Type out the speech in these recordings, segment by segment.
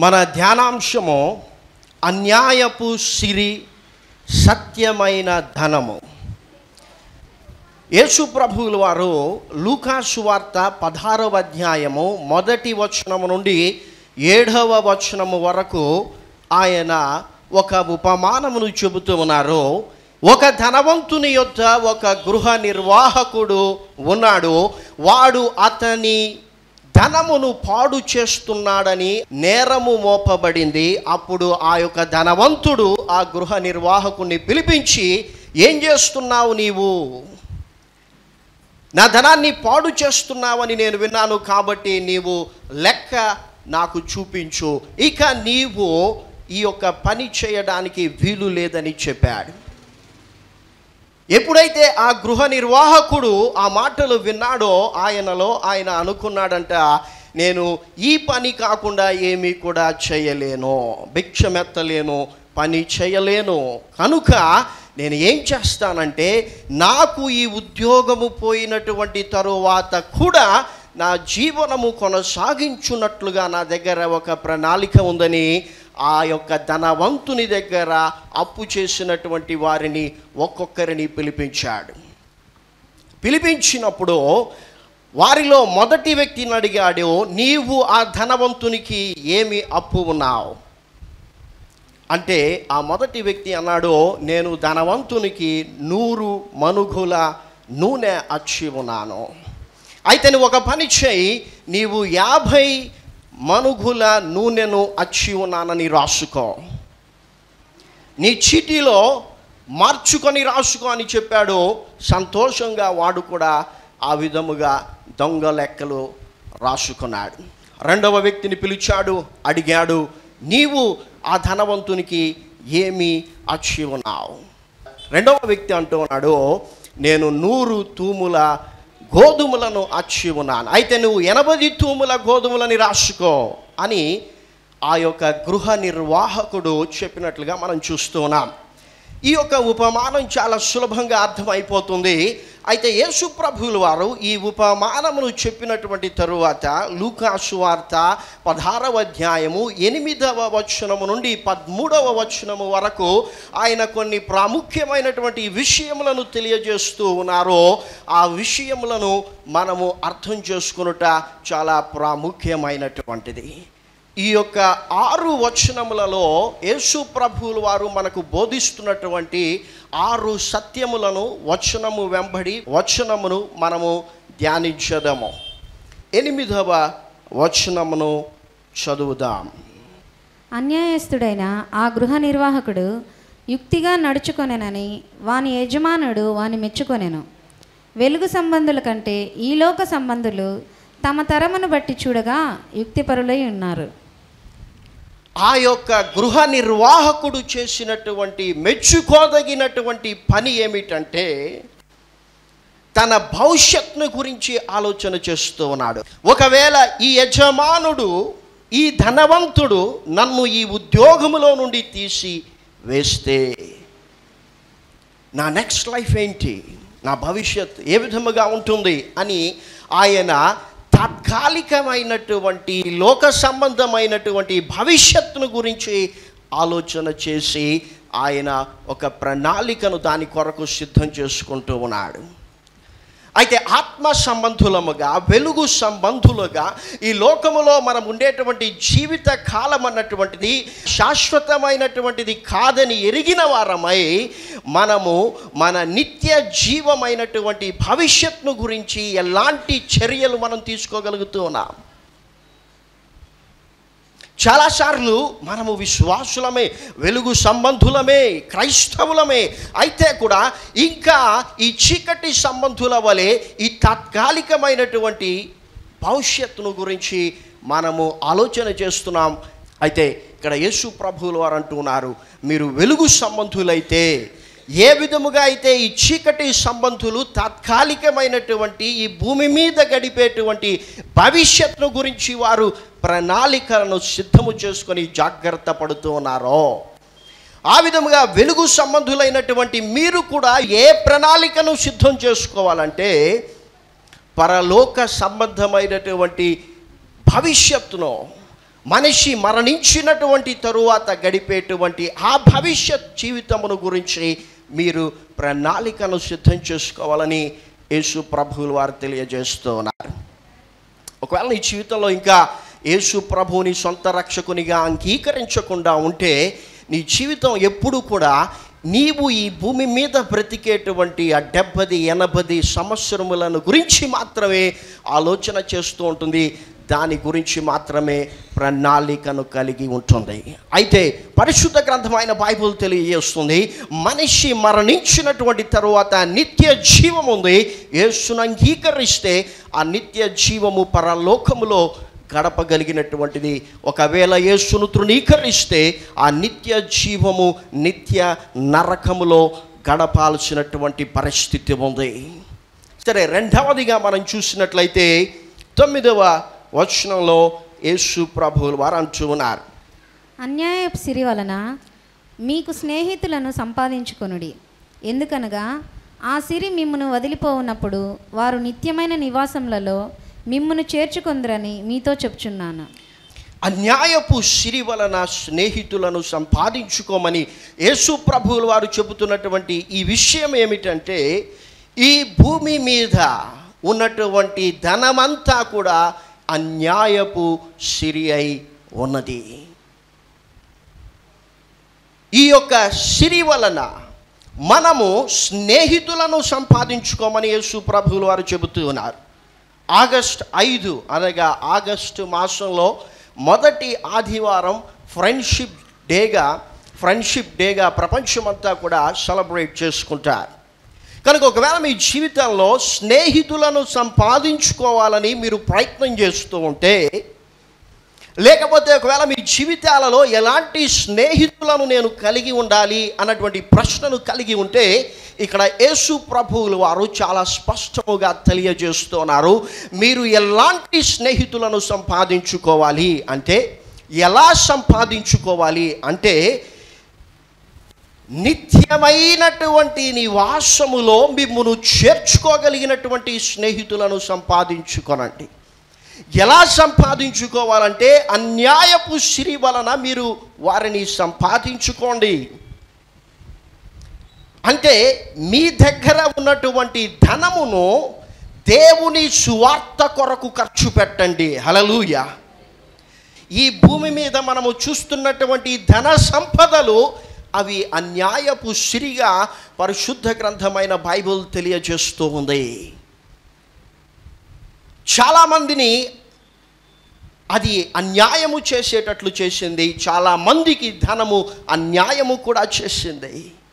మన ధ్యానాంశము అన్యాయపు సిరి సత్యమైన ధనము యేసు ప్రభువుల వారు లూకాసు వార్త పదహారవ అధ్యాయము మొదటి వచనము నుండి ఏడవ వచనము వరకు ఆయన ఒక ఉపమానమును చెబుతూ ఉన్నారు ఒక ధనవంతుని యొద్ద ఒక గృహ నిర్వాహకుడు ఉన్నాడు వాడు అతని ధనమును పాడు చేస్తున్నాడని నేరము మోపబడింది అప్పుడు ఆ యొక్క ధనవంతుడు ఆ గృహ నిర్వాహకుని పిలిపించి ఏం చేస్తున్నావు నీవు నా ధనాన్ని పాడు చేస్తున్నావని నేను విన్నాను కాబట్టి నీవు లెక్క నాకు చూపించు ఇక నీవు ఈ యొక్క పని చేయడానికి వీలు లేదని చెప్పాడు ఎప్పుడైతే ఆ గృహ నిర్వాహకుడు ఆ మాటలు విన్నాడో ఆయనలో ఆయన అనుకున్నాడంట నేను ఈ పని కాకుండా ఏమీ కూడా చేయలేను భిక్షమెత్తలేను పని చేయలేను కనుక నేను ఏం చేస్తానంటే నాకు ఈ ఉద్యోగము పోయినటువంటి తరువాత కూడా నా జీవనము కొనసాగించున్నట్లుగా నా దగ్గర ఒక ప్రణాళిక ఉందని ఆ యొక్క ధనవంతుని దగ్గర అప్పు చేసినటువంటి వారిని ఒక్కొక్కరిని పిలిపించాడు పిలిపించినప్పుడు వారిలో మొదటి వ్యక్తిని అడిగాడు నీవు ఆ ధనవంతునికి ఏమి అప్పు ఉన్నావు అంటే ఆ మొదటి వ్యక్తి అన్నాడు నేను ధనవంతునికి నూరు మనుగుల నూనె అచ్చి ఉన్నాను అయితే నువ్వు ఒక పని చేయి నీవు యాభై మనుగుల నూనెను అచ్చి ఉన్నానని రాసుకో నీ చీటీలో మార్చుకొని రాసుకో అని చెప్పాడు సంతోషంగా వాడు కూడా ఆ విధముగా దొంగ లెక్కలు రాసుకున్నాడు రెండవ వ్యక్తిని పిలిచాడు అడిగాడు నీవు ఆ ధనవంతునికి ఏమి అచ్చి ఉన్నావు రెండవ వ్యక్తి అంటూ ఉన్నాడు నేను నూరు తూముల గోధుమలను అచ్చి ఉన్నాను అయితే నువ్వు ఎనభై తూముల గోధుమలని రాసుకో అని ఆ యొక్క గృహ నిర్వాహకుడు చెప్పినట్లుగా మనం చూస్తూ ఉన్నాం ఈ యొక్క ఉపమానం చాలా సులభంగా అర్థమైపోతుంది అయితే యేసు ప్రభువుల వారు ఈ ఉపమానమును చెప్పినటువంటి తరువాత లూకాసు వార్త పదహారవ అధ్యాయము ఎనిమిదవ వచనము నుండి పదమూడవ వచనము వరకు ఆయన కొన్ని ప్రాముఖ్యమైనటువంటి విషయములను తెలియజేస్తూ ఉన్నారు ఆ విషయములను మనము అర్థం చేసుకునుట చాలా ప్రాముఖ్యమైనటువంటిది ఈ యొక్క ఆరు వచనములలో యేసు ప్రభువుల వారు మనకు బోధిస్తున్నటువంటి ఆరు సత్యములను వచనము వెంబడి వచనమును మనము ధ్యానించదము ఎనిమిదవ వచనమును చదువుదాం అన్యాయస్తుడైన ఆ గృహ నిర్వాహకుడు యుక్తిగా నడుచుకొనెనని వాని యజమానుడు వాని మెచ్చుకొనెను వెలుగు సంబంధుల కంటే ఈలోక సంబంధులు తమ తరమును బట్టి చూడగా యుక్తిపరులై ఉన్నారు ఆ యొక్క గృహ నిర్వాహకుడు చేసినటువంటి మెచ్చుకోదగినటువంటి పని ఏమిటంటే తన భవిష్యత్తును గురించి ఆలోచన చేస్తూ ఉన్నాడు ఒకవేళ ఈ యజమానుడు ఈ ధనవంతుడు నన్ను ఈ ఉద్యోగములో నుండి తీసి వేస్తే నా నెక్స్ట్ లైఫ్ ఏంటి నా భవిష్యత్ ఏ విధముగా ఉంటుంది అని ఆయన తాత్కాలికమైనటువంటి లోక సంబంధమైనటువంటి భవిష్యత్తును గురించి ఆలోచన చేసి ఆయన ఒక ప్రణాళికను దాని కొరకు సిద్ధం చేసుకుంటూ ఉన్నాడు అయితే ఆత్మ సంబంధులముగా వెలుగు సంబంధులుగా ఈ లోకములో మనం ఉండేటువంటి జీవిత కాలం అన్నటువంటిది శాశ్వతమైనటువంటిది కాదని ఎరిగిన వారమై మనము మన నిత్య జీవమైనటువంటి భవిష్యత్తును గురించి ఎలాంటి చర్యలు మనం తీసుకోగలుగుతూ ఉన్నాం చాలాసార్లు మనము విశ్వాసులమే వెలుగు సంబంధులమే క్రైస్తవులమే అయితే కూడా ఇంకా ఈ చీకటి సంబంధుల వలె ఈ తాత్కాలికమైనటువంటి భవిష్యత్తును గురించి మనము ఆలోచన చేస్తున్నాం అయితే ఇక్కడ యేసు ప్రభువుల వారు అంటున్నారు మీరు వెలుగు సంబంధులైతే ఏ విధముగా అయితే ఈ చీకటి సంబంధులు తాత్కాలికమైనటువంటి ఈ భూమి మీద గడిపేటువంటి భవిష్యత్తును గురించి వారు ప్రణాళికలను సిద్ధము చేసుకొని జాగ్రత్త పడుతూ ఉన్నారో ఆ విధముగా వెలుగు సంబంధులైనటువంటి మీరు కూడా ఏ ప్రణాళికను సిద్ధం చేసుకోవాలంటే పరలోక సంబంధమైనటువంటి భవిష్యత్తును మనిషి మరణించినటువంటి తరువాత గడిపేటువంటి ఆ భవిష్యత్ జీవితమును గురించి మీరు ప్రణాళికను సిద్ధం చేసుకోవాలని యేసు ప్రభువులు వారు తెలియజేస్తూ ఉన్నారు ఒకవేళ నీ జీవితంలో ఇంకా యేసు ప్రభువుని సొంత రక్షకునిగా అంగీకరించకుండా ఉంటే నీ జీవితం ఎప్పుడు కూడా నీవు ఈ భూమి మీద బ్రతికేటువంటి ఆ డెబ్బది ఎనభది సంవత్సరములను గురించి మాత్రమే ఆలోచన చేస్తూ ఉంటుంది దాని గురించి మాత్రమే ప్రణాళికను కలిగి ఉంటుంది అయితే పరిశుద్ధ గ్రంథమైన బైబుల్ తెలియజేస్తుంది మనిషి మరణించినటువంటి తరువాత నిత్య జీవం ఉంది యేసును అంగీకరిస్తే ఆ నిత్య జీవము పరలోకములో గడపగలిగినటువంటిది ఒకవేళ యేసును తృణీకరిస్తే ఆ నిత్య జీవము నిత్య నరకములో గడపాల్సినటువంటి పరిస్థితి ఉంది సరే రెండవదిగా మనం చూసినట్లయితే తొమ్మిదవ వచనంలో యేసు ప్రభువులు వారు అంటూ ఉన్నారు అన్యాయపు సిరి వలన మీకు స్నేహితులను సంపాదించుకొనుడి ఎందుకనగా ఆ సిరి మిమ్మును వదిలిపోవునప్పుడు వారు నిత్యమైన నివాసములలో మిమ్మును చేర్చుకొందరని మీతో చెప్చున్నాను అన్యాయపు సిరి వలన స్నేహితులను సంపాదించుకోమని యేసు ప్రభువులు వారు చెబుతున్నటువంటి ఈ విషయం ఏమిటంటే ఈ భూమి మీద ఉన్నటువంటి ధనమంతా కూడా అన్యాయపు సిరి అయి ఉన్నది ఈ యొక్క సిరి వలన మనము స్నేహితులను సంపాదించుకోమని యేసు ప్రభువులు వారు చెబుతూ ఉన్నారు ఆగస్ట్ ఐదు అనగా ఆగస్టు మాసంలో మొదటి ఆదివారం ఫ్రెండ్షిప్ డేగా ఫ్రెండ్షిప్ డేగా ప్రపంచమంతా కూడా సెలబ్రేట్ చేసుకుంటారు కనుక ఒకవేళ మీ జీవితంలో స్నేహితులను సంపాదించుకోవాలని మీరు ప్రయత్నం చేస్తూ ఉంటే లేకపోతే ఒకవేళ మీ జీవితాలలో ఎలాంటి స్నేహితులను నేను కలిగి ఉండాలి అన్నటువంటి ప్రశ్నను కలిగి ఉంటే ఇక్కడ యేసు ప్రభువులు వారు చాలా స్పష్టముగా తెలియజేస్తున్నారు మీరు ఎలాంటి స్నేహితులను సంపాదించుకోవాలి అంటే ఎలా సంపాదించుకోవాలి అంటే నిత్యమైనటువంటి నివాసములో మిమ్మును చేర్చుకోగలిగినటువంటి స్నేహితులను సంపాదించుకొనండి ఎలా సంపాదించుకోవాలంటే అన్యాయపు సిరి వలన మీరు వారిని సంపాదించుకోండి అంటే మీ దగ్గర ఉన్నటువంటి ధనమును దేవుని సువార్త కొరకు ఖర్చు పెట్టండి హలలుయ ఈ భూమి మీద మనము చూస్తున్నటువంటి ధన సంపదలు అవి అన్యాయపు సిరిగా పరిశుద్ధ గ్రంథమైన బైబిల్ తెలియజేస్తూ ఉంది చాలామందిని అది అన్యాయము చేసేటట్లు చేసింది చాలా మందికి ధనము అన్యాయము కూడా చేసింది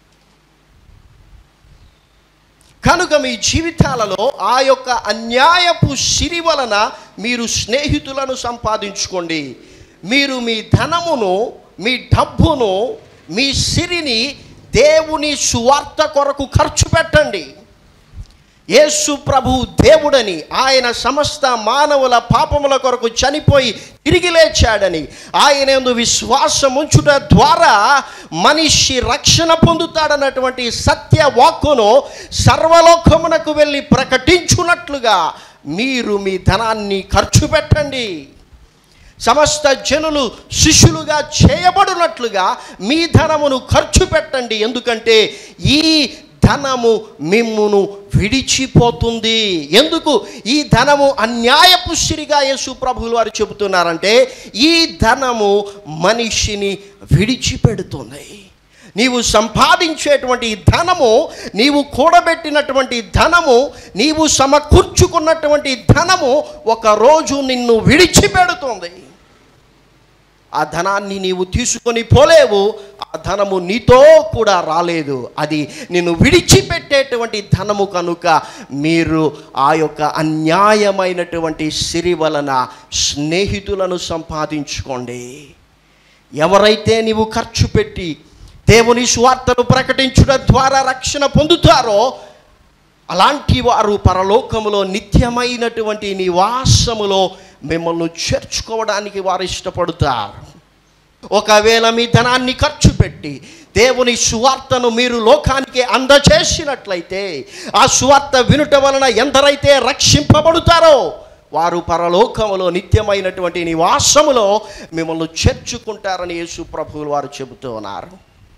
కనుక మీ జీవితాలలో ఆ యొక్క అన్యాయపు సిరి వలన మీరు స్నేహితులను సంపాదించుకోండి మీరు మీ ధనమును మీ డబ్బును మీ సిరిని దేవుని సువార్త కొరకు ఖర్చు పెట్టండి యేసు ప్రభు దేవుడని ఆయన సమస్త మానవుల పాపముల కొరకు చనిపోయి తిరిగి లేచాడని ఆయన యందు విశ్వాసం ఉంచుట ద్వారా మనిషి రక్షణ పొందుతాడన్నటువంటి సత్య వాక్కును సర్వలోకమునకు వెళ్ళి ప్రకటించున్నట్లుగా మీరు మీ ధనాన్ని ఖర్చు పెట్టండి సమస్త జనులు శిష్యులుగా చేయబడినట్లుగా మీ ధనమును ఖర్చు పెట్టండి ఎందుకంటే ఈ ధనము మిమ్మును విడిచిపోతుంది ఎందుకు ఈ ధనము అన్యాయపు సిరిగా యేసు ప్రభువులు వారు చెబుతున్నారంటే ఈ ధనము మనిషిని విడిచిపెడుతుంది నీవు సంపాదించేటువంటి ధనము నీవు కూడబెట్టినటువంటి ధనము నీవు సమకూర్చుకున్నటువంటి ధనము ఒకరోజు నిన్ను విడిచిపెడుతుంది ఆ ధనాన్ని నీవు తీసుకొని పోలేవు ఆ ధనము నీతో కూడా రాలేదు అది నిన్ను విడిచిపెట్టేటువంటి ధనము కనుక మీరు ఆ యొక్క అన్యాయమైనటువంటి సిరి వలన స్నేహితులను సంపాదించుకోండి ఎవరైతే నీవు ఖర్చు పెట్టి దేవుని స్వార్థను ప్రకటించడం ద్వారా రక్షణ పొందుతారో అలాంటి వారు పరలోకములో నిత్యమైనటువంటి నివాసములో మిమ్మల్ని చేర్చుకోవడానికి వారు ఇష్టపడతారు ఒకవేళ మీ ధనాన్ని ఖర్చు పెట్టి దేవుని సువార్తను మీరు లోకానికి అందచేసినట్లయితే ఆ సువార్త వినుట వలన ఎందరైతే రక్షింపబడుతారో వారు పరలోకములో నిత్యమైనటువంటి నివాసములో మిమ్మల్ని చేర్చుకుంటారని యేసు ప్రభువులు వారు చెబుతూ ఉన్నారు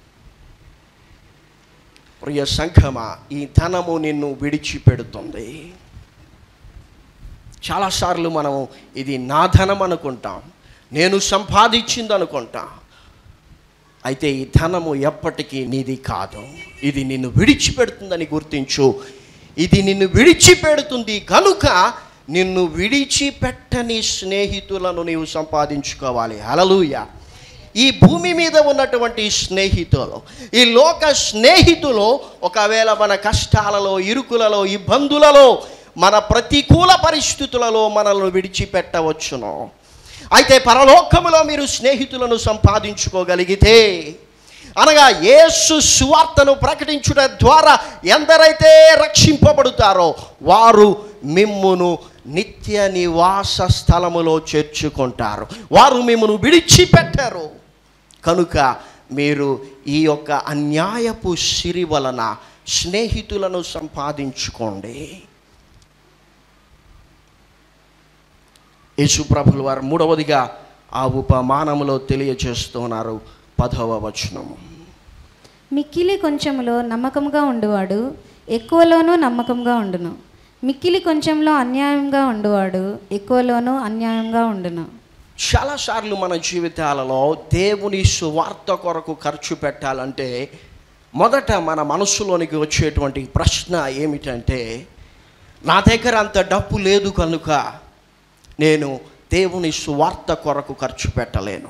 ప్రియ సంఘమా ఈ ధనము నిన్ను విడిచిపెడుతుంది చాలాసార్లు మనం ఇది నా ధనం అనుకుంటాం నేను సంపాదించింది అనుకుంటాం అయితే ఈ ధనము ఎప్పటికీ నీది కాదు ఇది నిన్ను విడిచిపెడుతుందని గుర్తించు ఇది నిన్ను విడిచిపెడుతుంది కనుక నిన్ను విడిచిపెట్టని స్నేహితులను నీవు సంపాదించుకోవాలి హలలుయ ఈ భూమి మీద ఉన్నటువంటి స్నేహితులు ఈ లోక స్నేహితులు ఒకవేళ మన కష్టాలలో ఇరుకులలో ఇబ్బందులలో మన ప్రతికూల పరిస్థితులలో మనల్ని విడిచిపెట్టవచ్చును అయితే పరలోకములో మీరు స్నేహితులను సంపాదించుకోగలిగితే అనగా యేసు సువార్తను ప్రకటించుట ద్వారా ఎందరైతే రక్షింపబడుతారో వారు మిమ్మును నిత్య నివాస స్థలములో చేర్చుకుంటారు వారు మిమ్మను విడిచిపెట్టారు కనుక మీరు ఈ యొక్క అన్యాయపు సిరి వలన స్నేహితులను సంపాదించుకోండి యేసుప్రభుల వారు మూడవదిగా ఆ ఉపమానములో తెలియచేస్తున్నారు పదవ వచనము మిక్కిలి కొంచెములో నమ్మకంగా ఉండువాడు ఎక్కువలోనూ నమ్మకంగా ఉండును మిక్కిలి కొంచెంలో అన్యాయంగా ఉండువాడు ఎక్కువలోనూ అన్యాయంగా ఉండును చాలాసార్లు మన జీవితాలలో దేవుని సువార్త కొరకు ఖర్చు పెట్టాలంటే మొదట మన మనసులోనికి వచ్చేటువంటి ప్రశ్న ఏమిటంటే నా దగ్గర అంత డబ్బు లేదు కనుక నేను దేవుని సువార్త కొరకు ఖర్చు పెట్టలేను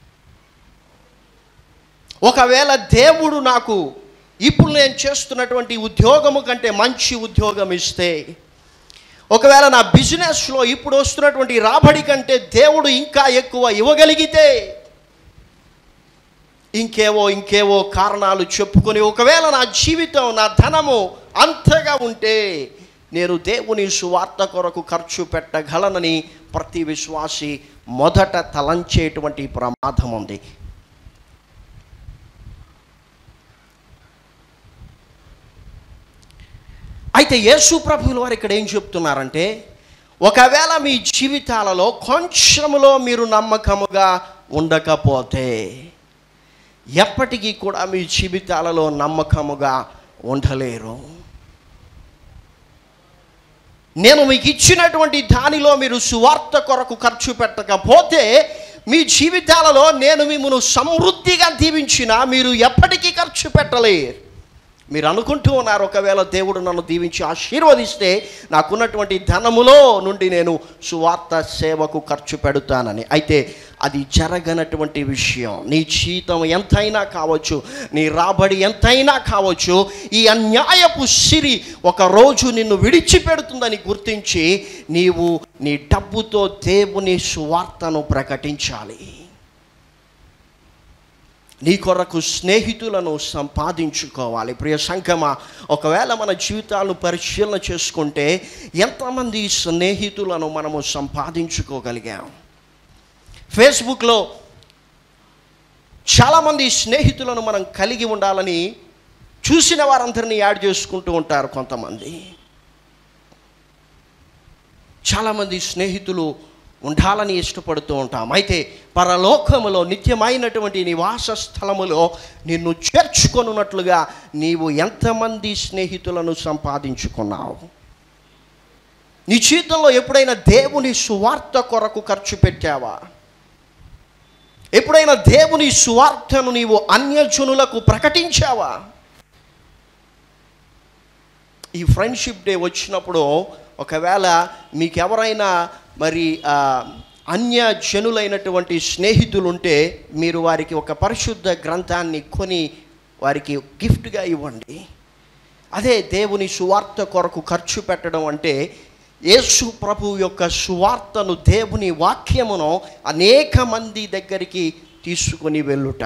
ఒకవేళ దేవుడు నాకు ఇప్పుడు నేను చేస్తున్నటువంటి ఉద్యోగము కంటే మంచి ఉద్యోగం ఇస్తే ఒకవేళ నా బిజినెస్లో ఇప్పుడు వస్తున్నటువంటి రాబడి కంటే దేవుడు ఇంకా ఎక్కువ ఇవ్వగలిగితే ఇంకేవో ఇంకేవో కారణాలు చెప్పుకొని ఒకవేళ నా జీవితం నా ధనము అంతగా ఉంటే నేను దేవుని సువార్త కొరకు ఖర్చు పెట్టగలనని ప్రతి విశ్వాసి మొదట తలంచేటువంటి ప్రమాదం ఉంది అయితే యేసు ప్రభువుల వారు ఇక్కడ ఏం చెప్తున్నారంటే ఒకవేళ మీ జీవితాలలో కొంచెములో మీరు నమ్మకముగా ఉండకపోతే ఎప్పటికీ కూడా మీ జీవితాలలో నమ్మకముగా ఉండలేరు నేను మీకు ఇచ్చినటువంటి దానిలో మీరు సువార్త కొరకు ఖర్చు పెట్టకపోతే మీ జీవితాలలో నేను మిమ్మల్ని సమృద్ధిగా దీవించిన మీరు ఎప్పటికీ ఖర్చు పెట్టలేరు మీరు అనుకుంటూ ఉన్నారు ఒకవేళ దేవుడు నన్ను దీవించి ఆశీర్వదిస్తే నాకున్నటువంటి ధనములో నుండి నేను సువార్త సేవకు ఖర్చు పెడతానని అయితే అది జరగనటువంటి విషయం నీ జీతం ఎంతైనా కావచ్చు నీ రాబడి ఎంతైనా కావచ్చు ఈ అన్యాయపు సిరి ఒకరోజు నిన్ను విడిచిపెడుతుందని గుర్తించి నీవు నీ డబ్బుతో దేవుని సువార్తను ప్రకటించాలి నీ కొరకు స్నేహితులను సంపాదించుకోవాలి ప్రియ సంఘమ ఒకవేళ మన జీవితాలను పరిశీలన చేసుకుంటే ఎంతమంది స్నేహితులను మనము సంపాదించుకోగలిగాం ఫేస్బుక్లో చాలామంది స్నేహితులను మనం కలిగి ఉండాలని చూసిన వారందరినీ యాడ్ చేసుకుంటూ ఉంటారు కొంతమంది చాలామంది స్నేహితులు ఉండాలని ఇష్టపడుతూ ఉంటాం అయితే పరలోకములో నిత్యమైనటువంటి నివాస స్థలములో నిన్ను చేర్చుకొనున్నట్లుగా నీవు ఎంతమంది స్నేహితులను సంపాదించుకున్నావు నీ జీవితంలో ఎప్పుడైనా దేవుని సువార్త కొరకు ఖర్చు పెట్టావా ఎప్పుడైనా దేవుని సువార్తను నీవు అన్యజనులకు ప్రకటించావా ఈ ఫ్రెండ్షిప్ డే వచ్చినప్పుడు ఒకవేళ మీకు ఎవరైనా మరి ఆ, అన్య జనులైనటువంటి స్నేహితులు ఉంటే మీరు వారికి ఒక పరిశుద్ధ గ్రంథాన్ని కొని వారికి గిఫ్ట్గా ఇవ్వండి అదే దేవుని సువార్త కొరకు ఖర్చు పెట్టడం అంటే యేసు ప్రభు యొక్క సువార్తను దేవుని వాక్యమును అనేక మంది దగ్గరికి తీసుకుని వెళ్ళుట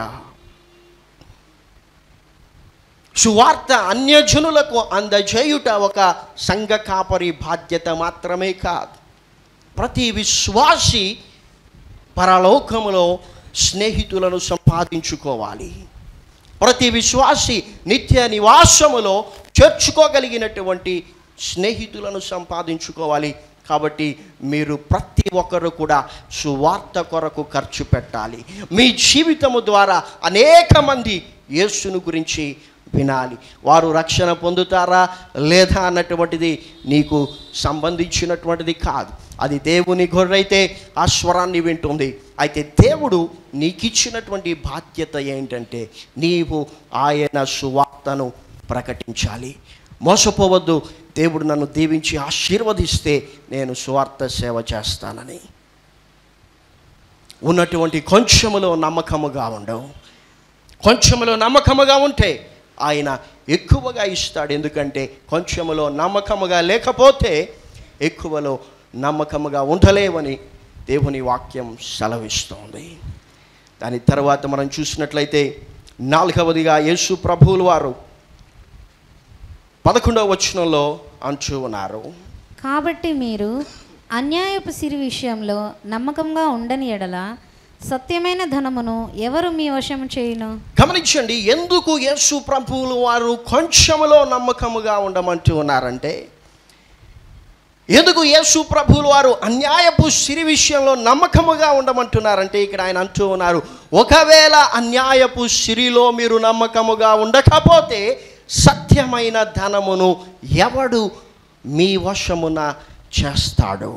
సువార్త అన్యజనులకు అందజేయుట ఒక సంఘ కాపరి బాధ్యత మాత్రమే కాదు ప్రతి విశ్వాసి పరలోకములో స్నేహితులను సంపాదించుకోవాలి ప్రతి విశ్వాసి నిత్య నివాసములో చేర్చుకోగలిగినటువంటి స్నేహితులను సంపాదించుకోవాలి కాబట్టి మీరు ప్రతి ఒక్కరు కూడా సువార్త కొరకు ఖర్చు పెట్టాలి మీ జీవితము ద్వారా అనేక మంది యేసును గురించి వినాలి వారు రక్షణ పొందుతారా లేదా అన్నటువంటిది నీకు సంబంధించినటువంటిది కాదు అది దేవుని గొర్రెయితే ఆ స్వరాన్ని వింటుంది అయితే దేవుడు నీకిచ్చినటువంటి బాధ్యత ఏంటంటే నీవు ఆయన సువార్తను ప్రకటించాలి మోసపోవద్దు దేవుడు నన్ను దీవించి ఆశీర్వదిస్తే నేను సువార్త సేవ చేస్తానని ఉన్నటువంటి కొంచెములో నమ్మకముగా ఉండవు కొంచెములో నమ్మకముగా ఉంటే ఆయన ఎక్కువగా ఇస్తాడు ఎందుకంటే కొంచెములో నమ్మకముగా లేకపోతే ఎక్కువలో నమ్మకముగా ఉండలేవని దేవుని వాక్యం సెలవిస్తోంది దాని తర్వాత మనం చూసినట్లయితే నాలుగవదిగా యేసు ప్రభువులు వారు పదకొండవ వచనంలో అంటూ ఉన్నారు కాబట్టి మీరు అన్యాయపు సిరి విషయంలో నమ్మకంగా ఉండని ఎడల సత్యమైన ధనమును ఎవరు మీ వశము చేయును గమనించండి ఎందుకు యేసు ప్రభువులు వారు కొంచెములో నమ్మకముగా ఉండమంటూ ఉన్నారంటే ఎందుకు యేసు ప్రభువులు వారు అన్యాయపు సిరి విషయంలో నమ్మకముగా ఉండమంటున్నారంటే ఇక్కడ ఆయన అంటూ ఉన్నారు ఒకవేళ అన్యాయపు సిరిలో మీరు నమ్మకముగా ఉండకపోతే సత్యమైన ధనమును ఎవడు మీ వశమున చేస్తాడు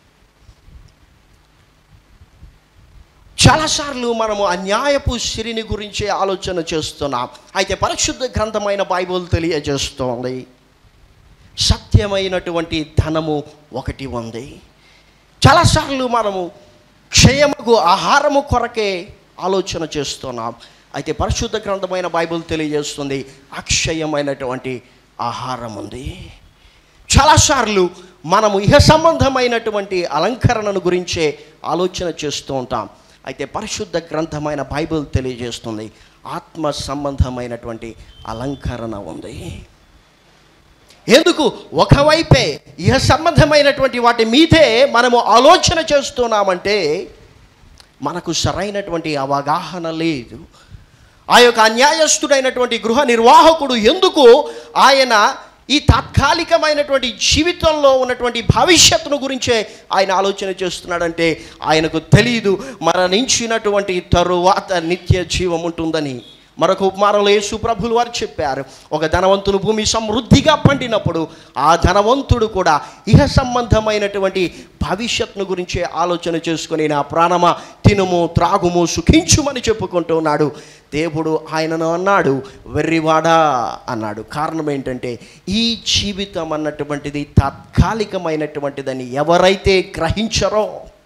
చాలాసార్లు మనము అన్యాయపు సిరిని గురించి ఆలోచన చేస్తున్నాం అయితే పరిశుద్ధ గ్రంథమైన బైబుల్ తెలియజేస్తోంది సత్యమైనటువంటి ధనము ఒకటి ఉంది చాలాసార్లు మనము క్షయముకు ఆహారము కొరకే ఆలోచన చేస్తున్నాం అయితే పరిశుద్ధ గ్రంథమైన బైబిల్ తెలియజేస్తుంది అక్షయమైనటువంటి ఆహారం ఉంది చాలాసార్లు మనము ఇహ సంబంధమైనటువంటి అలంకరణను గురించే ఆలోచన చేస్తూ ఉంటాం అయితే పరిశుద్ధ గ్రంథమైన బైబిల్ తెలియజేస్తుంది ఆత్మ సంబంధమైనటువంటి అలంకరణ ఉంది ఎందుకు ఒకవైపే ఇహ సంబంధమైనటువంటి వాటి మీదే మనము ఆలోచన చేస్తున్నామంటే మనకు సరైనటువంటి అవగాహన లేదు ఆ యొక్క అన్యాయస్తుడైనటువంటి గృహ నిర్వాహకుడు ఎందుకు ఆయన ఈ తాత్కాలికమైనటువంటి జీవితంలో ఉన్నటువంటి భవిష్యత్తును గురించే ఆయన ఆలోచన చేస్తున్నాడంటే ఆయనకు తెలియదు మరణించినటువంటి తరువాత నిత్య జీవం ఉంటుందని మరొక ఉపమానంలో యేసు ప్రభులు వారు చెప్పారు ఒక ధనవంతులు భూమి సమృద్ధిగా పండినప్పుడు ఆ ధనవంతుడు కూడా ఇహ సంబంధమైనటువంటి భవిష్యత్తును గురించే ఆలోచన చేసుకొని నా ప్రాణమా తినుము త్రాగుము సుఖించుమని చెప్పుకుంటూ ఉన్నాడు దేవుడు ఆయనను అన్నాడు వెర్రివాడా అన్నాడు కారణం ఏంటంటే ఈ జీవితం అన్నటువంటిది తాత్కాలికమైనటువంటిదని ఎవరైతే గ్రహించరో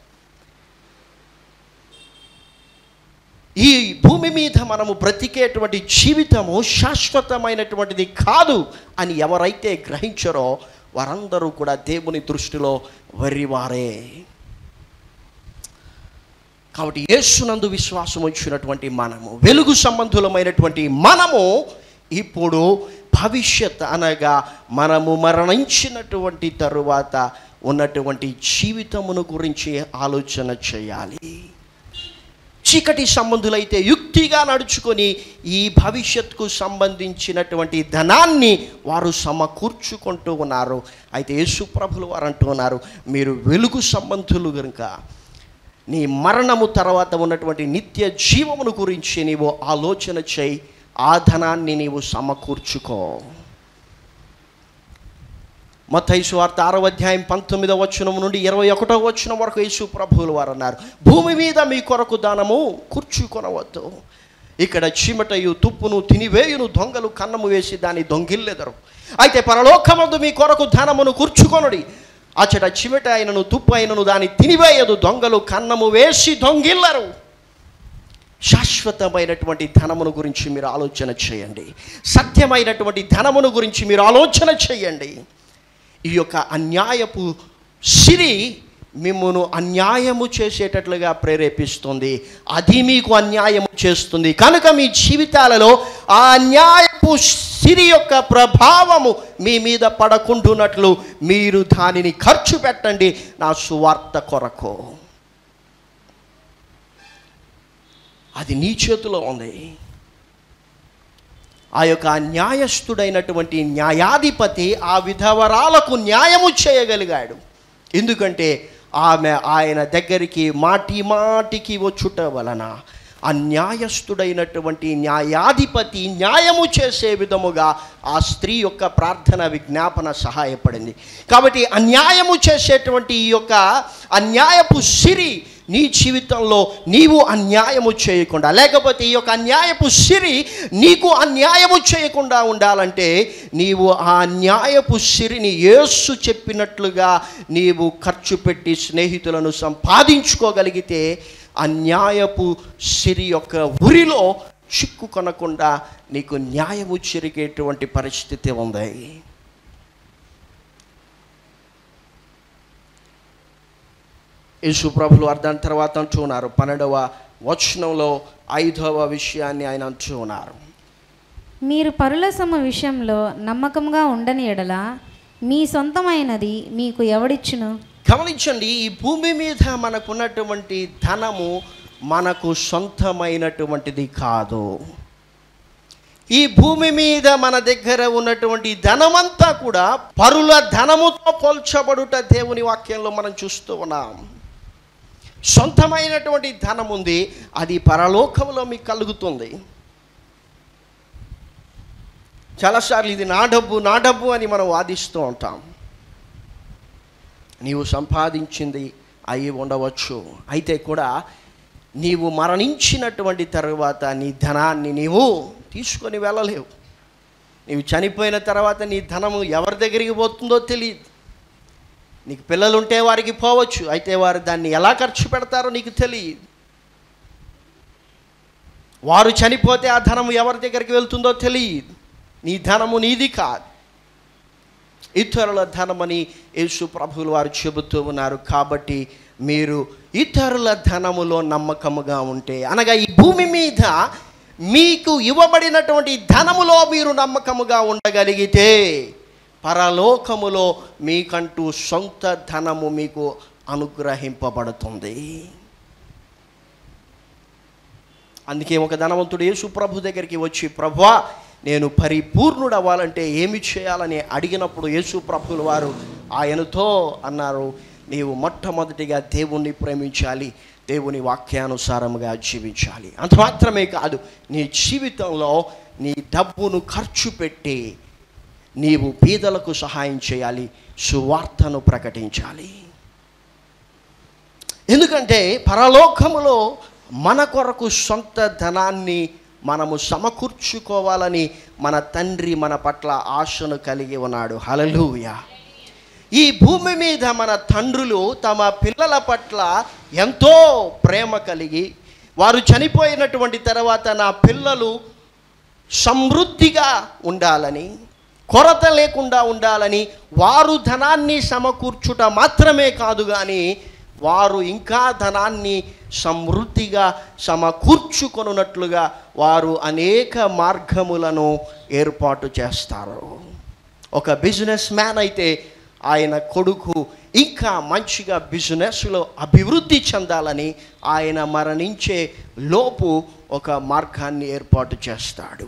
ఈ భూమి మీద మనము బ్రతికేటువంటి జీవితము శాశ్వతమైనటువంటిది కాదు అని ఎవరైతే గ్రహించరో వారందరూ కూడా దేవుని దృష్టిలో వరివారే కాబట్టి యేసునందు విశ్వాసం వచ్చినటువంటి మనము వెలుగు సంబంధులమైనటువంటి మనము ఇప్పుడు భవిష్యత్ అనగా మనము మరణించినటువంటి తరువాత ఉన్నటువంటి జీవితమును గురించి ఆలోచన చేయాలి చీకటి సంబంధులైతే యుక్తిగా నడుచుకొని ఈ భవిష్యత్తుకు సంబంధించినటువంటి ధనాన్ని వారు సమకూర్చుకుంటూ ఉన్నారు అయితే యేసు ప్రభులు వారు అంటూ ఉన్నారు మీరు వెలుగు సంబంధులు కనుక నీ మరణము తర్వాత ఉన్నటువంటి నిత్య జీవమును గురించి నీవు ఆలోచన చేయి ఆ ధనాన్ని నీవు సమకూర్చుకో మత్తయి వార్త ఆరో అధ్యాయం పంతొమ్మిదవ వచనం నుండి ఇరవై ఒకటో వచనం వరకు యేసు ప్రభువులు వారు అన్నారు భూమి మీద మీ కొరకు దానము కూర్చుకొనవద్దు ఇక్కడ చీమటయు తుప్పును తినివేయును దొంగలు కన్నము వేసి దాన్ని దొంగిల్లెదరు అయితే పరలోకమందు మీ కొరకు ధనమును కూర్చుకొనుడి అచ్చట చిమట అయినను తుప్పు అయినను దాన్ని తినివేయదు దొంగలు కన్నము వేసి దొంగిల్లరు శాశ్వతమైనటువంటి ధనమును గురించి మీరు ఆలోచన చేయండి సత్యమైనటువంటి ధనమును గురించి మీరు ఆలోచన చేయండి ఈ యొక్క అన్యాయపు సిరి మిమ్మును అన్యాయము చేసేటట్లుగా ప్రేరేపిస్తుంది అది మీకు అన్యాయము చేస్తుంది కనుక మీ జీవితాలలో ఆ అన్యాయపు సిరి యొక్క ప్రభావము మీ మీద పడకుంటున్నట్లు మీరు దానిని ఖర్చు పెట్టండి నా సువార్త కొరకు అది నీ చేతిలో ఉంది ఆ యొక్క న్యాయస్థుడైనటువంటి న్యాయాధిపతి ఆ విధవరాలకు న్యాయము చేయగలిగాడు ఎందుకంటే ఆమె ఆయన దగ్గరికి మాటి మాటికి వచ్చుట వలన అన్యాయస్థుడైనటువంటి న్యాయాధిపతి న్యాయము చేసే విధముగా ఆ స్త్రీ యొక్క ప్రార్థన విజ్ఞాపన సహాయపడింది కాబట్టి అన్యాయము చేసేటువంటి ఈ యొక్క అన్యాయపు సిరి నీ జీవితంలో నీవు అన్యాయము చేయకుండా లేకపోతే ఈ యొక్క అన్యాయపు సిరి నీకు అన్యాయము చేయకుండా ఉండాలంటే నీవు ఆ అన్యాయపు సిరిని యేసు చెప్పినట్లుగా నీవు ఖర్చు పెట్టి స్నేహితులను సంపాదించుకోగలిగితే అన్యాయపు సిరి యొక్క ఉరిలో చిక్కు కొనకుండా నీకు న్యాయము చెరిగేటువంటి పరిస్థితి ఉంది యేసు ప్రభులు అర్థం తర్వాత అంటున్నారు పన్నెండవ వచనంలో ఐదవ విషయాన్ని ఆయన అంటున్నారు మీరు పరుల సొమ్ము విషయంలో నమ్మకంగా ఉండని ఎడల మీ సొంతమైనది మీకు ఎవడిచ్చును గమనించండి ఈ భూమి మీద మనకున్నటువంటి ధనము మనకు సొంతమైనటువంటిది కాదు ఈ భూమి మీద మన దగ్గర ఉన్నటువంటి ధనమంతా కూడా పరుల ధనముతో పోల్చబడుట దేవుని వాక్యంలో మనం చూస్తూ ఉన్నాం సొంతమైనటువంటి ధనం ఉంది అది పరలోకంలో మీకు కలుగుతుంది చాలాసార్లు ఇది నా డబ్బు నా డబ్బు అని మనం వాదిస్తూ ఉంటాం నీవు సంపాదించింది అయి ఉండవచ్చు అయితే కూడా నీవు మరణించినటువంటి తరువాత నీ ధనాన్ని నీవు తీసుకొని వెళ్ళలేవు నీవు చనిపోయిన తర్వాత నీ ధనము ఎవరి దగ్గరికి పోతుందో తెలియదు నీకు పిల్లలు ఉంటే వారికి పోవచ్చు అయితే వారు దాన్ని ఎలా ఖర్చు పెడతారో నీకు తెలియదు వారు చనిపోతే ఆ ధనము ఎవరి దగ్గరికి వెళ్తుందో తెలియదు నీ ధనము నీది కాదు ఇతరుల ధనమని యేసు ప్రభువులు వారు చెబుతూ ఉన్నారు కాబట్టి మీరు ఇతరుల ధనములో నమ్మకముగా ఉంటే అనగా ఈ భూమి మీద మీకు ఇవ్వబడినటువంటి ధనములో మీరు నమ్మకముగా ఉండగలిగితే పరలోకములో మీకంటూ సొంత ధనము మీకు అనుగ్రహింపబడుతుంది అందుకే ఒక ధనవంతుడు యేసు ప్రభు దగ్గరికి వచ్చి ప్రభువా నేను పరిపూర్ణుడు అవ్వాలంటే ఏమి చేయాలని అడిగినప్పుడు యేసు ప్రభుల వారు ఆయనతో అన్నారు నీవు మొట్టమొదటిగా దేవుణ్ణి ప్రేమించాలి దేవుని వాక్యానుసారముగా జీవించాలి అంత మాత్రమే కాదు నీ జీవితంలో నీ డబ్బును ఖర్చు పెట్టి నీవు బీదలకు సహాయం చేయాలి సువార్తను ప్రకటించాలి ఎందుకంటే పరలోకములో మన కొరకు సొంత ధనాన్ని మనము సమకూర్చుకోవాలని మన తండ్రి మన పట్ల ఆశను కలిగి ఉన్నాడు హలలుయ ఈ భూమి మీద మన తండ్రులు తమ పిల్లల పట్ల ఎంతో ప్రేమ కలిగి వారు చనిపోయినటువంటి తర్వాత నా పిల్లలు సమృద్ధిగా ఉండాలని కొరత లేకుండా ఉండాలని వారు ధనాన్ని సమకూర్చుట మాత్రమే కాదు కానీ వారు ఇంకా ధనాన్ని సమృద్ధిగా సమకూర్చుకొనున్నట్లుగా వారు అనేక మార్గములను ఏర్పాటు చేస్తారు ఒక బిజినెస్ మ్యాన్ అయితే ఆయన కొడుకు ఇంకా మంచిగా బిజినెస్లో అభివృద్ధి చెందాలని ఆయన మరణించే లోపు ఒక మార్గాన్ని ఏర్పాటు చేస్తాడు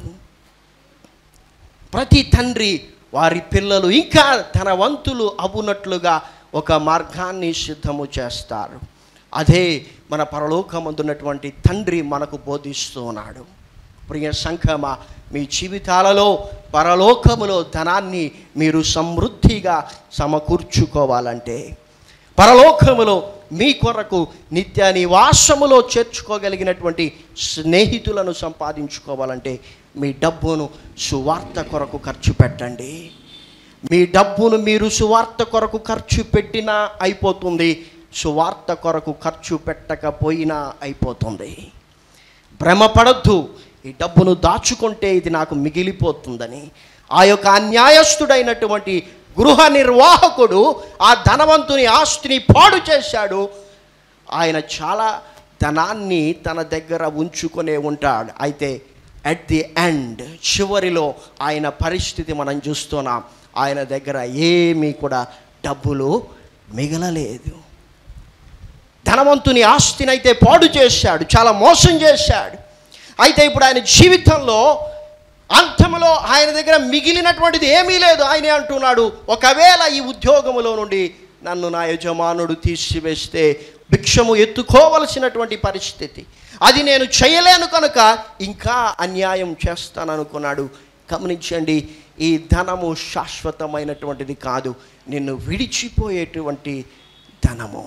ప్రతి తండ్రి వారి పిల్లలు ఇంకా ధనవంతులు అవునట్లుగా ఒక మార్గాన్ని సిద్ధము చేస్తారు అదే మన పరలోకమందున్నటువంటి తండ్రి మనకు బోధిస్తూ ఉన్నాడు ప్రియ సంఘమ మీ జీవితాలలో పరలోకములో ధనాన్ని మీరు సమృద్ధిగా సమకూర్చుకోవాలంటే పరలోకములో మీ కొరకు నిత్య నివాసములో చేర్చుకోగలిగినటువంటి స్నేహితులను సంపాదించుకోవాలంటే మీ డబ్బును సువార్త కొరకు ఖర్చు పెట్టండి మీ డబ్బును మీరు సువార్త కొరకు ఖర్చు పెట్టినా అయిపోతుంది సువార్త కొరకు ఖర్చు పెట్టకపోయినా అయిపోతుంది భ్రమపడద్దు ఈ డబ్బును దాచుకుంటే ఇది నాకు మిగిలిపోతుందని ఆ యొక్క అన్యాయస్తుడైనటువంటి గృహ నిర్వాహకుడు ఆ ధనవంతుని ఆస్తిని పాడు చేశాడు ఆయన చాలా ధనాన్ని తన దగ్గర ఉంచుకునే ఉంటాడు అయితే అట్ ది ఎండ్ చివరిలో ఆయన పరిస్థితి మనం చూస్తున్నాం ఆయన దగ్గర ఏమీ కూడా డబ్బులు మిగలలేదు ధనవంతుని ఆస్తిని అయితే పాడు చేశాడు చాలా మోసం చేశాడు అయితే ఇప్పుడు ఆయన జీవితంలో అంతములో ఆయన దగ్గర మిగిలినటువంటిది ఏమీ లేదు ఆయనే అంటున్నాడు ఒకవేళ ఈ ఉద్యోగములో నుండి నన్ను నా యజమానుడు తీసివేస్తే భిక్షము ఎత్తుకోవలసినటువంటి పరిస్థితి అది నేను చేయలేను కనుక ఇంకా అన్యాయం చేస్తాననుకున్నాడు గమనించండి ఈ ధనము శాశ్వతమైనటువంటిది కాదు నిన్ను విడిచిపోయేటువంటి ధనము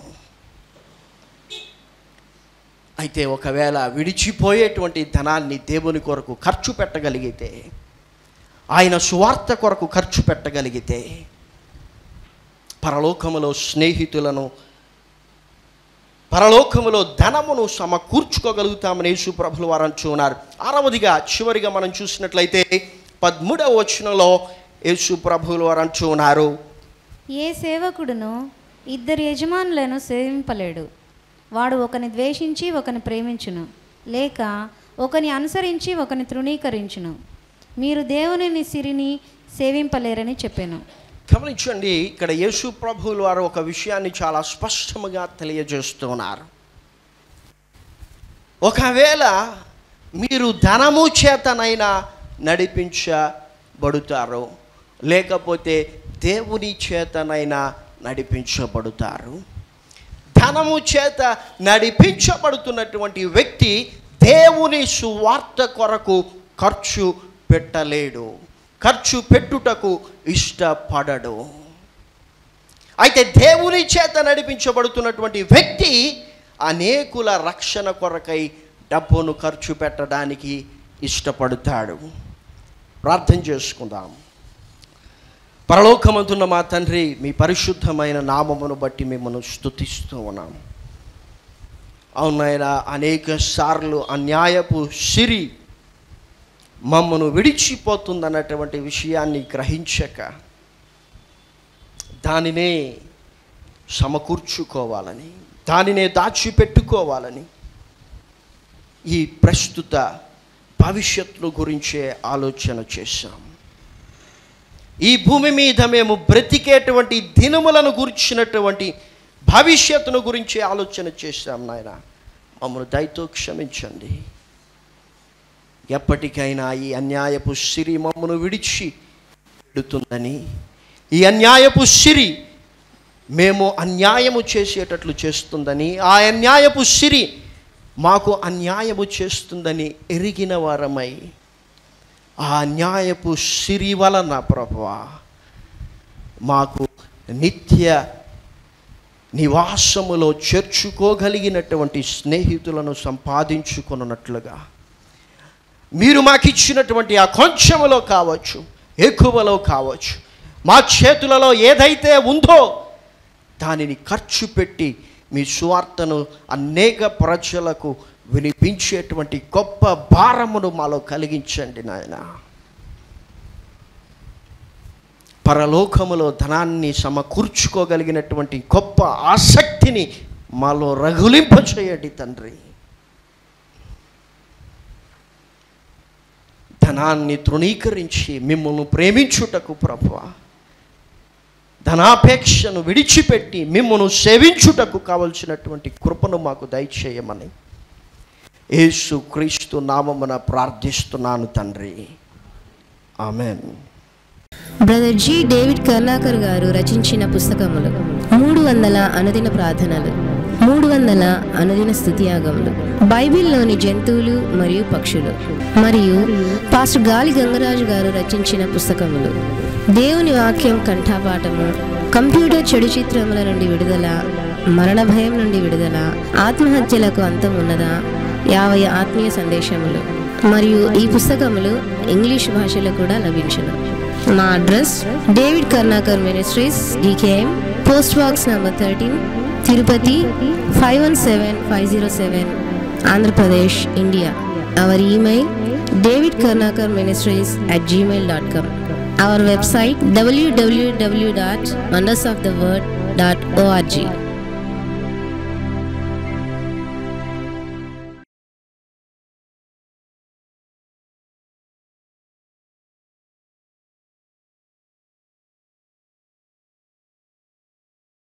అయితే ఒకవేళ విడిచిపోయేటువంటి ధనాన్ని దేవుని కొరకు ఖర్చు పెట్టగలిగితే ఆయన సువార్త కొరకు ఖర్చు పెట్టగలిగితే పరలోకములో స్నేహితులను పరలోకములో ధనమును సమకూర్చుకోగలుగుతామని యేసు ప్రభులు వారు అంటున్నారు ఆరవదిగా చివరిగా మనం చూసినట్లయితే పదమూడవ వచనంలో యేసు ప్రభువులు వారు అంటున్నారు ఏ సేవకుడును ఇద్దరు యజమానులను సేవింపలేడు వాడు ఒకని ద్వేషించి ఒకని ప్రేమించును లేక ఒకని అనుసరించి ఒకని తృణీకరించును మీరు దేవునిని సిరిని సేవింపలేరని చెప్పాను గమనించండి ఇక్కడ యేసు ప్రభువులు వారు ఒక విషయాన్ని చాలా స్పష్టముగా తెలియజేస్తున్నారు ఒకవేళ మీరు ధనము చేతనైనా నడిపించబడుతారు లేకపోతే దేవుని చేతనైనా నడిపించబడుతారు ధనము చేత నడిపించబడుతున్నటువంటి వ్యక్తి దేవుని సువార్త కొరకు ఖర్చు పెట్టలేడు ఖర్చు పెట్టుటకు ఇష్టపడడు అయితే దేవుని చేత నడిపించబడుతున్నటువంటి వ్యక్తి అనేకుల రక్షణ కొరకై డబ్బును ఖర్చు పెట్టడానికి ఇష్టపడతాడు ప్రార్థన చేసుకుందాం పరలోకమంతున్న మా తండ్రి మీ పరిశుద్ధమైన నామమును బట్టి మిమ్మల్ని స్తుతిస్తూ ఉన్నాం అవునాయన అనేక సార్లు అన్యాయపు సిరి మమ్మను విడిచిపోతుందన్నటువంటి విషయాన్ని గ్రహించక దానినే సమకూర్చుకోవాలని దానినే దాచిపెట్టుకోవాలని ఈ ప్రస్తుత భవిష్యత్తును గురించే ఆలోచన చేశాం ఈ భూమి మీద మేము బ్రతికేటువంటి దినములను గురించినటువంటి భవిష్యత్తును గురించి ఆలోచన చేశాం నాయన మమ్మల్ని దయతో క్షమించండి ఎప్పటికైనా ఈ అన్యాయపు సిరి మమ్మను విడిచి పెడుతుందని ఈ అన్యాయపు సిరి మేము అన్యాయము చేసేటట్లు చేస్తుందని ఆ అన్యాయపు సిరి మాకు అన్యాయము చేస్తుందని ఎరిగిన వారమై ఆ అన్యాయపు సిరి వలన ప్రభువా మాకు నిత్య నివాసములో చేర్చుకోగలిగినటువంటి స్నేహితులను సంపాదించుకున్నట్లుగా మీరు మాకు ఇచ్చినటువంటి ఆ కొంచెములో కావచ్చు ఎక్కువలో కావచ్చు మా చేతులలో ఏదైతే ఉందో దానిని ఖర్చు పెట్టి మీ సువార్తను అనేక ప్రజలకు వినిపించేటువంటి గొప్ప భారమును మాలో కలిగించండి నాయన పరలోకములో ధనాన్ని సమకూర్చుకోగలిగినటువంటి గొప్ప ఆసక్తిని మాలో రగులింపచేయండి తండ్రి ధనాన్ని తృణీకరించి మిమ్మల్ని ప్రేమించుటకు ప్రభువ ధనాపేక్షను విడిచిపెట్టి మిమ్మల్ని సేవించుటకు కావలసినటువంటి కృపను మాకు దయచేయమని యేసు క్రీస్తు నామమున ప్రార్థిస్తున్నాను తండ్రి amen brother G David Karnakar గారు రచించిన పుస్తకములు మూడు వందల అనుదిన ప్రార్థనలు మూడు వందల అనుదిన స్థుతియాగములు బైబిల్లోని జంతువులు మరియు పక్షులు మరియు పాస్టర్ గాలి గంగరాజు గారు రచించిన పుస్తకములు దేవుని వాక్యం కంఠాపాఠము కంప్యూటర్ చెడు చిత్రముల నుండి విడుదల మరణ భయం నుండి విడుదల ఆత్మహత్యలకు అంతం ఉన్నదా యాభై ఆత్మీయ సందేశములు మరియు ఈ పుస్తకములు ఇంగ్లీష్ భాషలో కూడా లభించును మా address David Karunakar ministries DKM post box number thirteen Tirupati five one seven five zero seven Andhra Pradesh India our email David Karunakar ministries at Gmail dot com our website WWW dot wonders of the word dot ORG